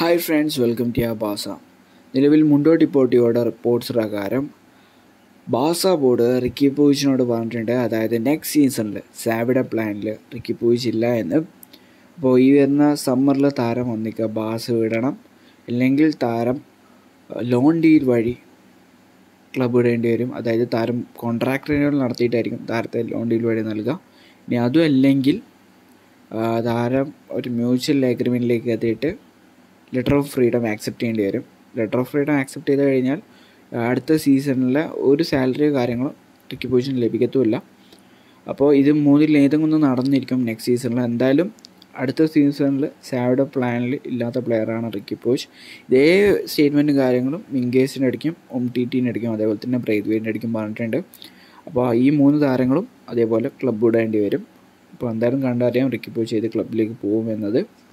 hi friends welcome to ബാസ നിലവിൽ Mundo ഡിപ്പോർട്ടിയോടെ reports പ്രകാരം ബാസ ബോർഡ് റിക്കി പൂയിച്ചിനോട് പറഞ്ഞിട്ടുണ്ട് അതായത് നെക്സ്റ്റ് സീസണിൽ സാബിയുടെ പ്ലാനിൽ റിക്കി പൂയിച്ച് ഇല്ല എന്ന് അപ്പോൾ ഈ വരുന്ന സമ്മറിൽ താരം ഒന്നിക്കുക ബാസ വിടണം അല്ലെങ്കിൽ താരം ലോൺ ഡീൽ വഴി ക്ലബ് വിടേണ്ടി വരും അതായത് താരം കോൺട്രാക്ട് റിന്യൂവൽ നടത്തിയിട്ടായിരിക്കും താരത്തെ ലോൺ ഡീൽ വഴി നൽകുക ഇനി അതും അല്ലെങ്കിൽ ആ, താരം ഒരു മ്യൂച്വൽ അഗ്രിമെൻറ്റിലേക്ക് എത്തിയിട്ട് ലെറ്റർ ഓഫ് ഫ്രീഡം ആക്സെപ്റ്റ് ചെയ്യേണ്ടി വരും ലെറ്റർ ഓഫ് ഫ്രീഡം ആക്സെപ്റ്റ് ചെയ്ത് കഴിഞ്ഞാൽ ആ, അടുത്ത സീസണിലെ ഒരു സാലറിയോ കാര്യങ്ങളോ ടിക്കി പൊസിഷൻ ലഭിക്കത്തുമില്ല അപ്പോൾ ഇത് മൂന്നിൽ ഏതെങ്കിലും ഒന്ന് നടന്നിരിക്കും നെക്സ്റ്റ് സീസണിൽ എന്തായാലും അടുത്ത സീസണിൽ സാവയുടെ പ്ലാനിൽ ഇല്ലാത്ത പ്ലെയറാണ് റിക്കി പോച്ച് ഇതേ സ്റ്റേറ്റ്മെൻറ്റും കാര്യങ്ങളും വിങ്കേഴ്സിൻ്റെ അടിക്കും ഒം ടി ടീൻ്റെ അടിക്കും അതേപോലെ തന്നെ ബ്രേദ്വേൻ്റെ അടിക്കും പറഞ്ഞിട്ടുണ്ട് അപ്പോൾ ഈ മൂന്ന് താരങ്ങളും അതേപോലെ ക്ലബ്ബ് വിടേണ്ടി വരും അപ്പോൾ എന്തായാലും കണ്ടറിയാം റിക്കി പോച്ച് ഏത് ക്ലബിലേക്ക് പോകുമെന്നത്